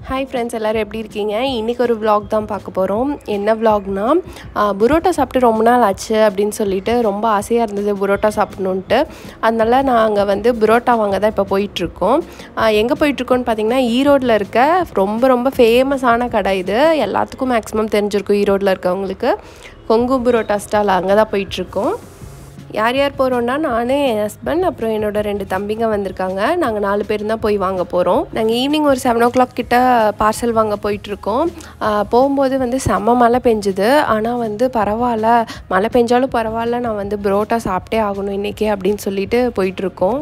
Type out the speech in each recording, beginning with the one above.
hi friends எல்லோரும் எப்படி இருக்கீங்க இன்றைக்கி ஒரு vlog தான் பார்க்க போகிறோம் என்ன vlogனா ஆஹ், புரோட்டா சாப்பிட்டு ரொம்ப நாள் ஆச்சு அப்படின்னு சொல்லிட்டு ரொம்ப ஆசையாக இருந்தது புரோட்டா சாப்பிடணுன்ட்டு அதனால நாங்கள் வந்து புரோட்டா வாங்க தான் இப்போ போயிட்டுருக்கோம் எங்கே போயிட்டுருக்கோன்னு பார்த்தீங்கன்னா ஈரோட்டில் இருக்க ரொம்ப ரொம்ப ஃபேமஸான கடை இது எல்லாத்துக்கும் மேக்ஸிமம் தெரிஞ்சிருக்கும் ஈரோட்டில் இருக்கவங்களுக்கு கொங்கு புரோட்டா ஸ்டால் அங்கே தான் போயிட்டுருக்கோம் யார் யார் போகிறோன்னா நான் என் ஹஸ்பண்ட் அப்புறம் என்னோட ரெண்டு தம்பிங்க வந்திருக்காங்க நாங்கள் நாலு பேர் தான் போய் வாங்க போகிறோம் நாங்கள் ஈவினிங் ஒரு செவன் ஓ கிளாக் கிட்ட பார்சல் வாங்க போயிட்டுருக்கோம் போகும்போது வந்து செம்ம மழை பெஞ்சுது ஆனால் வந்து பரவாயில்ல மழை பெஞ்சாலும் பரவாயில்ல நான் வந்து புரோட்டா சாப்பிட்டே ஆகணும் இன்றைக்கி அப்படின்னு சொல்லிட்டு போயிட்டுருக்கோம்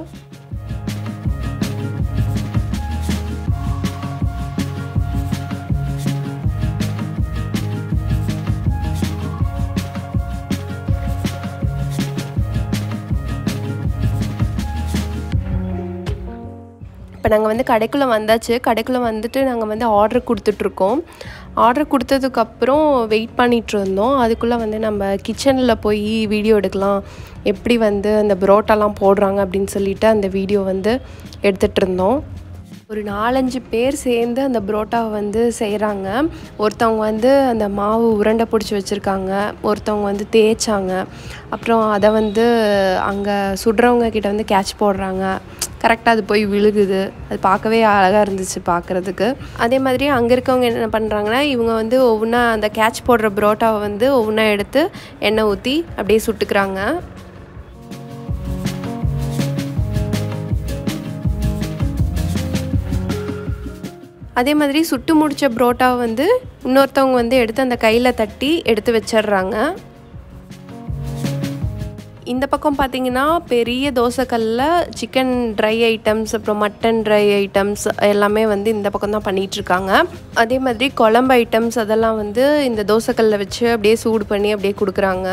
இப்போ நாங்கள் வந்து கடைக்குள்ளே வந்தாச்சு கடைக்குள்ளே வந்துட்டு நாங்கள் வந்து ஆர்டர் கொடுத்துட்ருக்கோம் ஆர்டர் கொடுத்ததுக்கப்புறம் வெயிட் பண்ணிகிட்டு இருந்தோம் அதுக்குள்ளே வந்து நம்ம கிச்சனில் போய் வீடியோ எடுக்கலாம் எப்படி வந்து அந்த புரோட்டாலாம் போடுறாங்க அப்படின்னு சொல்லிட்டு அந்த வீடியோ வந்து எடுத்துகிட்டு இருந்தோம் ஒரு நாலஞ்சு பேர் சேர்ந்து அந்த புரோட்டாவை வந்து செய்கிறாங்க ஒருத்தவங்க வந்து அந்த மாவு உருண்டை பிடிச்சி வச்சுருக்காங்க ஒருத்தவங்க வந்து தேய்ச்சாங்க அப்புறம் அதை வந்து அங்கே சுடுறவங்க கிட்ட வந்து கேட்ச் போடுறாங்க கரெக்டாக அது போய் விழுகுது அது பார்க்கவே அழகாக இருந்துச்சு பார்க்குறதுக்கு அதே மாதிரி அங்கே இருக்கவங்க என்ன பண்ணுறாங்கன்னா இவங்க வந்து ஒவ்வொன்றா அந்த கேட்ச் போடுற புரோட்டாவை வந்து ஒவ்வொன்றா எடுத்து எண்ணெய் ஊற்றி அப்படியே சுட்டுக்கிறாங்க அதே மாதிரி சுட்டு முடித்த புரோட்டாவை வந்து இன்னொருத்தவங்க வந்து எடுத்து அந்த கையில் தட்டி எடுத்து வச்சிடுறாங்க இந்த பக்கம் பார்த்தீங்கன்னா பெரிய தோசைக்கல்லில் சிக்கன் ட்ரை ஐட்டம்ஸ் அப்புறம் மட்டன் ட்ரை ஐட்டம்ஸ் எல்லாமே வந்து இந்த பக்கம் தான் பண்ணிகிட்ருக்காங்க அதே மாதிரி குழம்பு ஐட்டம்ஸ் அதெல்லாம் வந்து இந்த தோசைக்கல்லில் வச்சு அப்படியே சூடு பண்ணி அப்படியே கொடுக்குறாங்க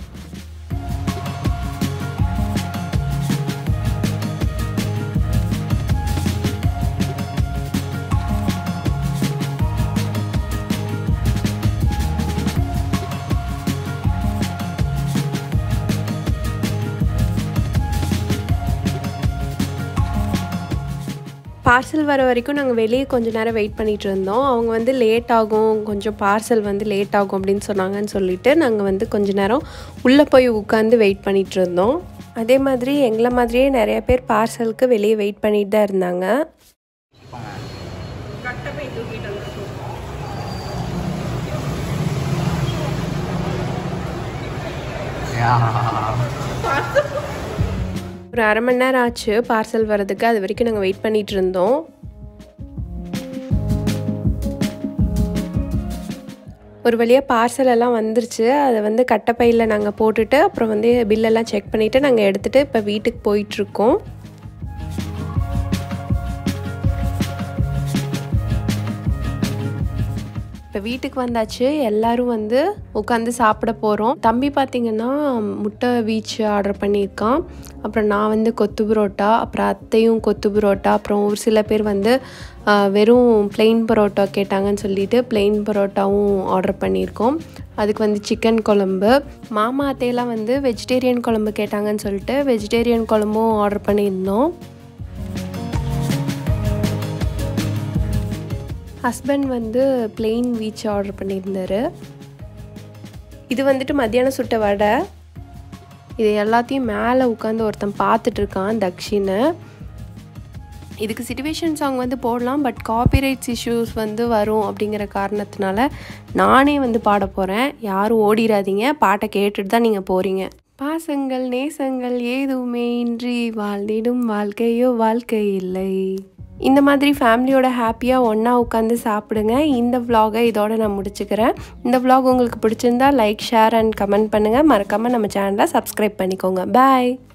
பார்சல் வர வரைக்கும் நாங்கள் வெளியே கொஞ்ச நேரம் வெயிட் பண்ணிகிட்டு இருந்தோம் அவங்க வந்து லேட் ஆகும் கொஞ்சம் பார்சல் வந்து லேட் ஆகும் அப்படின்னு சொன்னாங்கன்னு சொல்லிட்டு நாங்கள் வந்து கொஞ்ச நேரம் உள்ளே போய் உட்காந்து வெயிட் பண்ணிகிட்டு இருந்தோம் அதே மாதிரி எங்களை மாதிரியே நிறைய பேர் பார்சலுக்கு வெளியே வெயிட் பண்ணிட்டு தான் இருந்தாங்க ஒரு அரை மணி நேரம் ஆச்சு பார்சல் வர்றதுக்கு அது வரைக்கும் நாங்கள் வெயிட் பண்ணிட்டு இருந்தோம் ஒரு வழியாக பார்சல் எல்லாம் வந்துருச்சு அதை வந்து கட்டப்பையில் நாங்கள் போட்டுட்டு அப்புறம் வந்து பில்லெல்லாம் செக் பண்ணிவிட்டு நாங்கள் எடுத்துகிட்டு இப்போ வீட்டுக்கு போயிட்டுருக்கோம் இப்போ வீட்டுக்கு வந்தாச்சு எல்லாரும் வந்து உட்காந்து சாப்பிட போகிறோம் தம்பி பார்த்தீங்கன்னா முட்டை வீச்சு ஆர்டர் பண்ணியிருக்கான் அப்புறம் நான் வந்து கொத்து புரோட்டா அப்புறம் அத்தையும் கொத்து புரோட்டா அப்புறம் ஒரு சில பேர் வந்து ஆஹ், வெறும் plain பரோட்டா கேட்டாங்கன்னு சொல்லிட்டு plain பரோட்டாவும் ஆர்டர் பண்ணியிருக்கோம் அதுக்கு வந்து சிக்கன் குழம்பு மாமா அத்தையெல்லாம் வந்து வெஜிடேரியன் குழம்பு கேட்டாங்கன்னு சொல்லிட்டு வெஜிடேரியன் குழம்பும் ஆர்டர் பண்ணியிருந்தோம் ஹஸ்பண்ட் வந்து plain வீச் ஆர்டர் பண்ணியிருந்தாரு இது வந்துட்டு மத்தியானம் சுட்ட வடை இது எல்லாத்தையும் மேலே உட்காந்து ஒருத்தன் பார்த்துட்டு இருக்கான் தக்ஷின்னு இதுக்கு சிச்சுவேஷன் சாங் வந்து போடலாம் பட் காப்பிரைட்ஸ் இஷ்யூஸ் வந்து வரும் அப்படிங்கிற காரணத்தினால நானே வந்து பாட போகிறேன் யாரும் ஓடிடாதீங்க பாட்டை கேட்டுட்டு தான் நீங்கள் போகிறீங்க பாசங்கள் நேசங்கள் ஏதுமே இன்றி வாழ்ந்திடும் வாழ்க்கையோ வாழ்க்கை இல்லை இந்த மாதிரி ஃபேமிலியோட ஹாப்பியாக ஒன்றா உட்காந்து சாப்பிடுங்க இந்த vlog-அ இதோட நான் முடிச்சுக்கிறேன் இந்த vlog உங்களுக்கு பிடிச்சிருந்தா லைக் ஷேர் அண்ட் கமெண்ட் பண்ணுங்கள் மறக்காமல் நம்ம சேனலை சப்ஸ்கிரைப் பண்ணிக்கோங்க பாய்